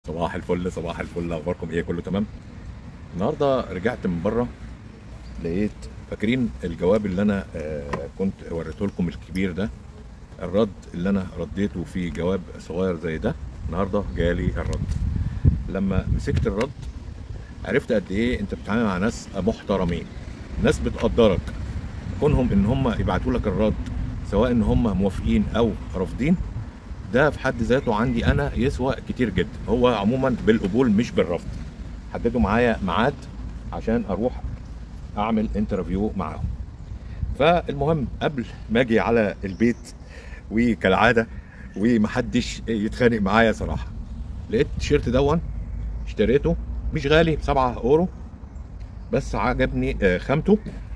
صباح الفل صباح الفل اخباركم ايه كله تمام النهارده رجعت من بره لقيت فاكرين الجواب اللي انا آه كنت وريته لكم الكبير ده الرد اللي انا رديته في جواب صغير زي ده النهارده جالي الرد لما مسكت الرد عرفت قد ايه انت بتتعامل مع ناس محترمين ناس بتقدرك كونهم ان هم يبعتوا لك الرد سواء ان هم موافقين او رافضين ده في حد ذاته عندي انا يسوى كتير جدا هو عموما بالقبول مش بالرفض حددوا معايا ميعاد عشان اروح اعمل انترفيو معاهم فالمهم قبل ما اجي على البيت وكالعاده ومحدش يتخانق معايا صراحه لقيت التيشيرت دون اشتريته مش غالي ب 7 اورو بس عجبني آه، خامته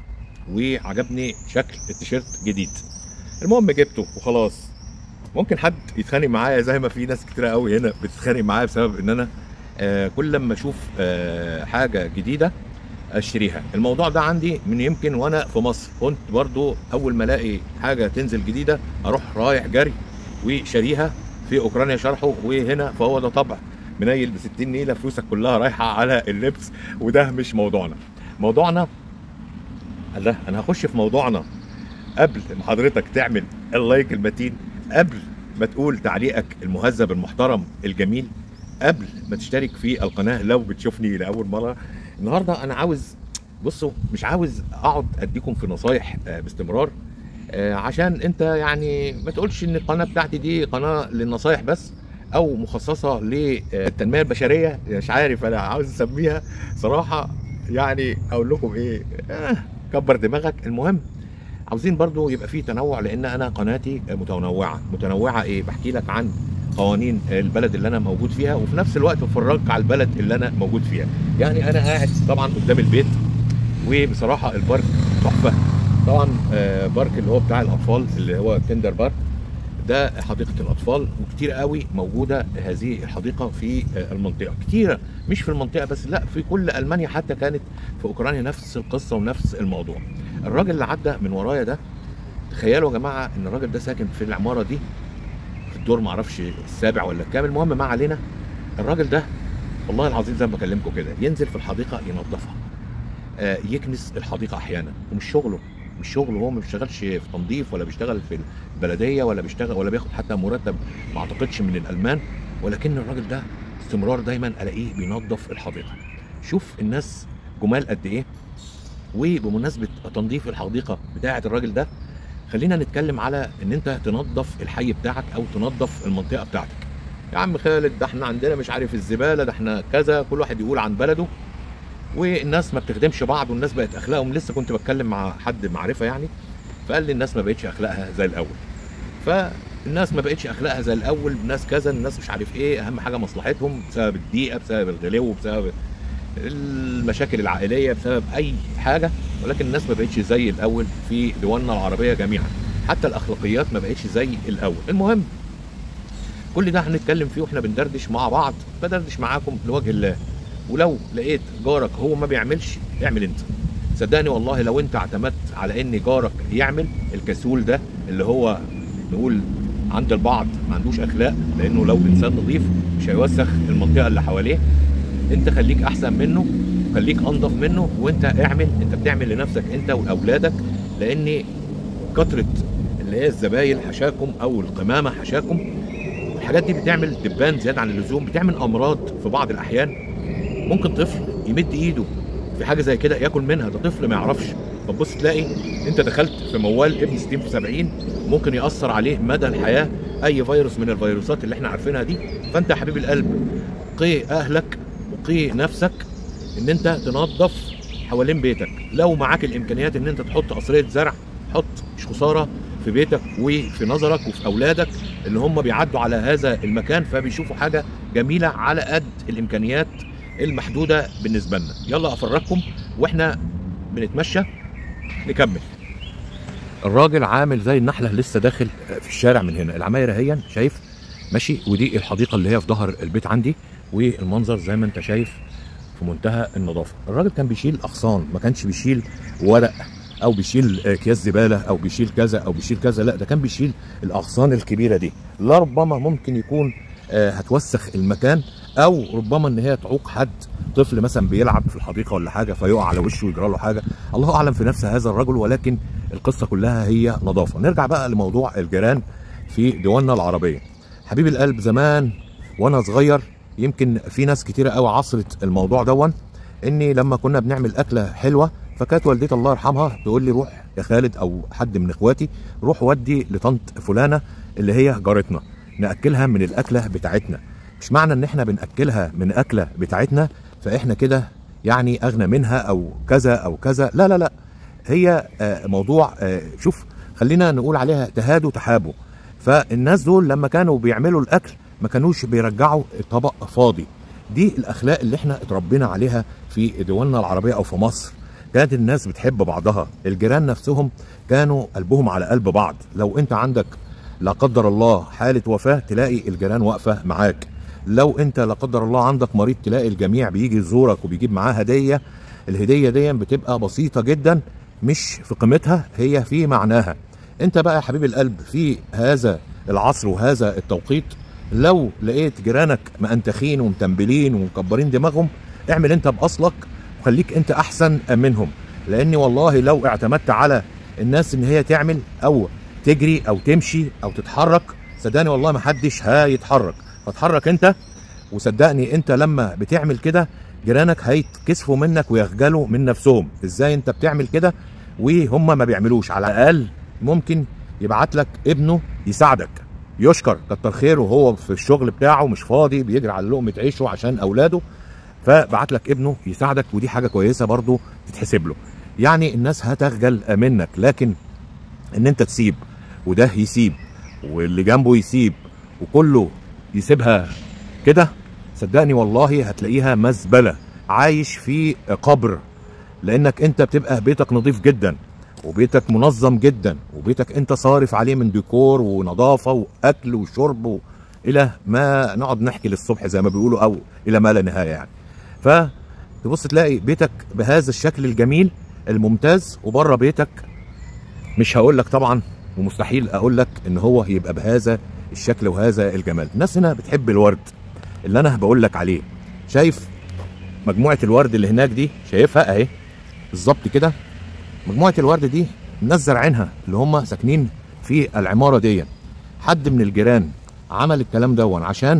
وعجبني شكل التيشيرت جديد المهم جبته وخلاص ممكن حد يتخانق معايا زي ما في ناس كتير قوي هنا بتتخانق معايا بسبب ان انا آه كل لما اشوف آه حاجه جديده اشتريها الموضوع ده عندي من يمكن وانا في مصر كنت برضو اول ما الاقي حاجه تنزل جديده اروح رايح جري وشاريها في اوكرانيا شرحه وهنا فهو ده طبع منيل ب 60 نيله فلوسك كلها رايحه على اللبس وده مش موضوعنا موضوعنا الله انا هخش في موضوعنا قبل ما حضرتك تعمل اللايك المتين قبل ما تقول تعليقك المهذب المحترم الجميل قبل ما تشترك في القناه لو بتشوفني لاول مره النهارده انا عاوز بصوا مش عاوز اقعد اديكم في نصايح آه، باستمرار آه، عشان انت يعني ما تقولش ان القناه بتاعتي دي قناه للنصايح بس او مخصصه للتنميه البشريه مش عارف انا عاوز اسميها صراحه يعني اقول لكم ايه آه كبر دماغك المهم عاوزين برضو يبقى فيه تنوع لان انا قناتي متنوعه متنوعه ايه بحكي لك عن قوانين البلد اللي انا موجود فيها وفي نفس الوقت بفرجك على البلد اللي انا موجود فيها يعني انا قاعد طبعا قدام البيت وبصراحه البارك تحفه طبعا آه، بارك اللي هو بتاع الاطفال اللي هو كندر بارك ده حديقه الاطفال وكتير قوي موجوده هذه الحديقه في آه، المنطقه كتيره مش في المنطقه بس لا في كل المانيا حتى كانت في اوكرانيا نفس القصه ونفس الموضوع الراجل اللي عدى من ورايا ده تخيلوا يا جماعه ان الراجل ده ساكن في العماره دي في الدور معرفش السابع ولا الكام المهم ما علينا الراجل ده والله العظيم زي ما بكلمكم كده ينزل في الحديقه ينظفها آه، يكنس الحديقه احيانا ومش شغله مش شغله هو ما بيشتغلش في تنظيف ولا بيشتغل في البلديه ولا بيشتغل ولا بياخد حتى مرتب ما اعتقدش من الالمان ولكن الراجل ده استمرار دايما الاقيه بينظف الحديقه شوف الناس جمال قد ايه وبمناسبه تنظيف الحديقه بتاعه الراجل ده خلينا نتكلم على ان انت تنظف الحي بتاعك او تنظف المنطقه بتاعتك يا عم خالد ده احنا عندنا مش عارف الزباله ده احنا كذا كل واحد يقول عن بلده والناس ما بتخدمش بعض والناس بقت اخلاقهم لسه كنت بتكلم مع حد معرفه يعني فقال لي الناس ما بقتش اخلاقها زي الاول فالناس ما بقتش اخلاقها زي الاول الناس كذا الناس مش عارف ايه اهم حاجه مصلحتهم بسبب الضيقه بسبب الغلو بسبب المشاكل العائليه بسبب اي حاجه ولكن الناس ما بقتش زي الاول في دولنا العربيه جميعا حتى الاخلاقيات ما بقتش زي الاول المهم كل ده هنتكلم فيه واحنا بندردش مع بعض بدردش معاكم لوجه الله ولو لقيت جارك هو ما بيعملش اعمل انت صدقني والله لو انت اعتمدت على ان جارك يعمل الكسول ده اللي هو نقول عند البعض ما عندوش اخلاق لانه لو انسان نظيف مش هيوسخ المنطقه اللي حواليه انت خليك احسن منه خليك انضف منه وانت اعمل انت بتعمل لنفسك انت واولادك لان كتره اللي هي الزباين حشاكم او القمامه حشاكم الحاجات دي بتعمل دبان زياده عن اللزوم بتعمل امراض في بعض الاحيان ممكن طفل يمد ايده في حاجه زي كده ياكل منها ده طفل ما يعرفش فتبص تلاقي انت دخلت في موال ابن 60 في 70 ممكن ياثر عليه مدى الحياه اي فيروس من الفيروسات اللي احنا عارفينها دي فانت يا حبيب القلب قي اهلك وقي نفسك ان انت تنظف حوالين بيتك لو معاك الامكانيات ان انت تحط قصريه زرع حط مش خساره في بيتك وفي نظرك وفي اولادك اللي هم بيعدوا على هذا المكان فبيشوفوا حاجه جميله على قد الامكانيات المحدوده بالنسبه لنا يلا افرجكم واحنا بنتمشى نكمل الراجل عامل زي النحله لسه داخل في الشارع من هنا العماير اهي شايف ماشي ودي الحديقه اللي هي في ظهر البيت عندي والمنظر زي ما انت شايف في منتهى النظافه الراجل كان بيشيل اغصان ما كانش بيشيل ورق او بيشيل اكياس زباله او بيشيل كذا او بيشيل كذا لا ده كان بيشيل الاغصان الكبيره دي لربما ممكن يكون آه، هتوسخ المكان او ربما ان هي تعوق حد طفل مثلا بيلعب في الحديقه ولا حاجه فيقع على وشه ويجرى له حاجه الله اعلم في نفس هذا الرجل ولكن القصه كلها هي نظافه نرجع بقى لموضوع الجيران في ديواننا العربيه حبيب القلب زمان وانا صغير يمكن في ناس كتيره قوي عصرت الموضوع دون اني لما كنا بنعمل اكله حلوه فكانت والدتي الله يرحمها تقول لي روح يا خالد او حد من اخواتي روح ودي لطنط فلانه اللي هي جارتنا ناكلها من الاكله بتاعتنا مش معنى ان احنا بناكلها من اكله بتاعتنا فاحنا كده يعني اغنى منها او كذا او كذا لا لا لا هي آه، موضوع آه، شوف خلينا نقول عليها تهادوا تحابوا فالناس دول لما كانوا بيعملوا الاكل ما كانوش بيرجعوا الطبق فاضي دي الاخلاق اللي احنا اتربينا عليها في دولنا العربيه او في مصر كانت الناس بتحب بعضها الجيران نفسهم كانوا قلبهم على قلب بعض لو انت عندك لا قدر الله حاله وفاه تلاقي الجيران واقفه معاك لو انت لا قدر الله عندك مريض تلاقي الجميع بيجي يزورك وبيجيب معاه هديه الهديه دي بتبقى بسيطه جدا مش في قيمتها هي في معناها انت بقى يا حبيب القلب في هذا العصر وهذا التوقيت لو لقيت جيرانك مأنتخين ومتنبلين ومكبرين دماغهم اعمل انت باصلك وخليك انت احسن منهم لاني والله لو اعتمدت على الناس ان هي تعمل او تجري او تمشي او تتحرك صدقني والله ما حدش هيتحرك فاتحرك انت وصدقني انت لما بتعمل كده جيرانك هيتكسفوا منك ويخجلوا من نفسهم ازاي انت بتعمل كده وهم ما بيعملوش على الاقل ممكن يبعت لك ابنه يساعدك يشكر كتر خيره وهو في الشغل بتاعه مش فاضي بيجري على لقمه عيشه عشان اولاده فبعت لك ابنه يساعدك ودي حاجه كويسه برضو تتحسب له يعني الناس هتخجل منك لكن ان انت تسيب وده يسيب واللي جنبه يسيب وكله يسيبها كده صدقني والله هتلاقيها مزبله عايش في قبر لانك انت بتبقى بيتك نظيف جدا وبيتك منظم جدا وبيتك انت صارف عليه من ديكور ونظافه واكل وشرب و... الى ما نقعد نحكي للصبح زي ما بيقولوا او الى ما لا نهايه يعني فتبص تلاقي بيتك بهذا الشكل الجميل الممتاز وبره بيتك مش هقول لك طبعا ومستحيل اقول لك ان هو يبقى بهذا الشكل وهذا الجمال الناس هنا بتحب الورد اللي انا بقول لك عليه شايف مجموعه الورد اللي هناك دي شايفها اهي بالظبط كده مجموعه الورد دي الناس زارعينها اللي هم ساكنين في العماره دي حد من الجيران عمل الكلام دون عشان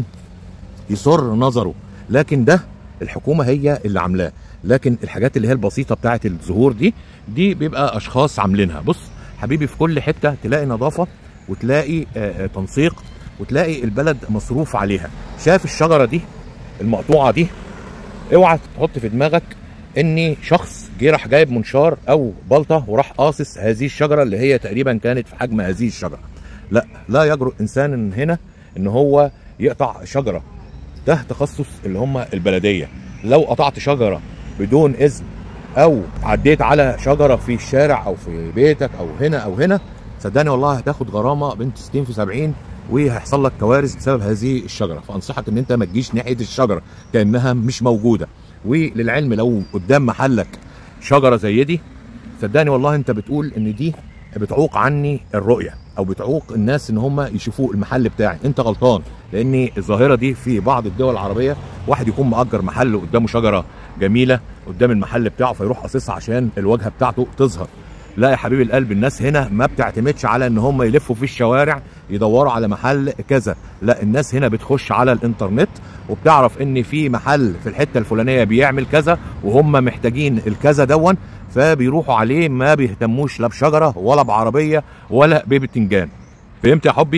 يسر نظره لكن ده الحكومه هي اللي عاملاه لكن الحاجات اللي هي البسيطه بتاعه الزهور دي دي بيبقى اشخاص عاملينها بص حبيبي في كل حته تلاقي نظافه وتلاقي آه، آه، تنسيق وتلاقي البلد مصروف عليها شايف الشجره دي المقطوعه دي اوعى تحط في دماغك اني شخص جه راح جايب منشار او بلطه وراح قاصص هذه الشجره اللي هي تقريبا كانت في حجم هذه الشجره لا لا يجرؤ انسان هنا ان هو يقطع شجره ده تخصص اللي هم البلديه لو قطعت شجره بدون اذن او عديت على شجره في الشارع او في بيتك او هنا او هنا صدقني والله هتاخد غرامه بنت 60 في 70 وهيحصل لك كوارث بسبب هذه الشجره فانصحك ان انت ما تجيش ناحيه الشجره كانها مش موجوده وللعلم لو قدام محلك شجره زي دي صدقني والله انت بتقول ان دي بتعوق عني الرؤيه او بتعوق الناس ان هم يشوفوا المحل بتاعي انت غلطان لان الظاهره دي في بعض الدول العربيه واحد يكون مأجر محل قدامه شجره جميله قدام المحل بتاعه فيروح قاصصها عشان الواجهه بتاعته تظهر لا يا حبيب القلب الناس هنا ما بتعتمدش على ان هم يلفوا في الشوارع يدوروا على محل كذا لا الناس هنا بتخش على الانترنت وبتعرف ان في محل في الحته الفلانيه بيعمل كذا وهم محتاجين الكذا دون فبيروحوا عليه ما بيهتموش لا بشجره ولا بعربيه ولا ببتنجان فهمت يا حبي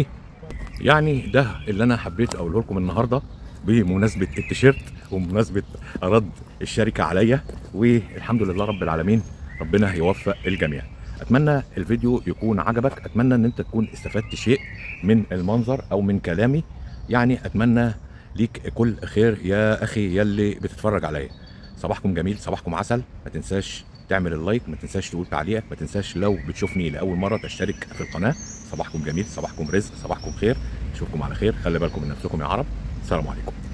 يعني ده اللي انا حبيت اقوله لكم النهارده بمناسبه التيشيرت وبمناسبه رد الشركه عليا والحمد لله رب العالمين ربنا يوفق الجميع اتمنى الفيديو يكون عجبك اتمنى ان انت تكون استفدت شيء من المنظر او من كلامي يعني اتمنى ليك كل خير يا اخي يلي بتتفرج عليا صباحكم جميل صباحكم عسل ما تنساش تعمل اللايك ما تنساش تقول تعليقك ما تنساش لو بتشوفني لاول مره تشترك في القناه صباحكم جميل صباحكم رزق صباحكم خير اشوفكم على خير خلي بالكم من نفسكم يا عرب السلام عليكم